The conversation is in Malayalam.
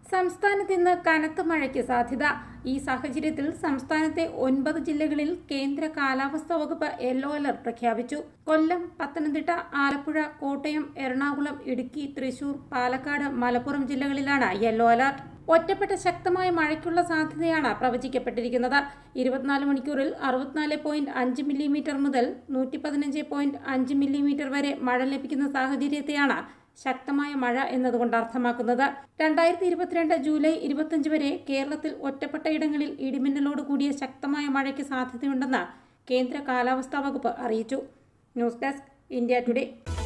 സംസ്ഥാനത്ത് ഇന്ന് കനത്ത മഴയ്ക്ക് സാധ്യത ഈ സാഹചര്യത്തിൽ സംസ്ഥാനത്തെ ഒൻപത് ജില്ലകളിൽ കേന്ദ്ര കാലാവസ്ഥാ വകുപ്പ് യെല്ലോ അലർട്ട് പ്രഖ്യാപിച്ചു കൊല്ലം പത്തനംതിട്ട ആലപ്പുഴ കോട്ടയം എറണാകുളം ഇടുക്കി തൃശൂർ പാലക്കാട് മലപ്പുറം ജില്ലകളിലാണ് യെല്ലോ അലർട്ട് ഒറ്റപ്പെട്ട ശക്തമായ മഴയ്ക്കുള്ള സാധ്യതയാണ് പ്രവചിക്കപ്പെട്ടിരിക്കുന്നത് ഇരുപത്തിനാല് മണിക്കൂറിൽ അറുപത്തിനാല് പോയിന്റ് അഞ്ച് മില്ലിമീറ്റർ മുതൽ നൂറ്റി പതിനഞ്ച് പോയിന്റ് അഞ്ച് മില്ലിമീറ്റർ വരെ മഴ ലഭിക്കുന്ന സാഹചര്യത്തെയാണ് ശക്തമായ മഴ എന്നതുകൊണ്ട് അർത്ഥമാക്കുന്നത് രണ്ടായിരത്തി ഇരുപത്തിരണ്ട് ജൂലൈ ഇരുപത്തിയഞ്ച് വരെ കേരളത്തിൽ ഒറ്റപ്പെട്ട ഇടങ്ങളിൽ ഇടിമിന്നലോട് കൂടിയ ശക്തമായ മഴയ്ക്ക് സാധ്യതയുണ്ടെന്ന് കേന്ദ്ര കാലാവസ്ഥാ വകുപ്പ് അറിയിച്ചു ന്യൂസ് ഡെസ്ക് ഇന്ത്യ ടുഡേ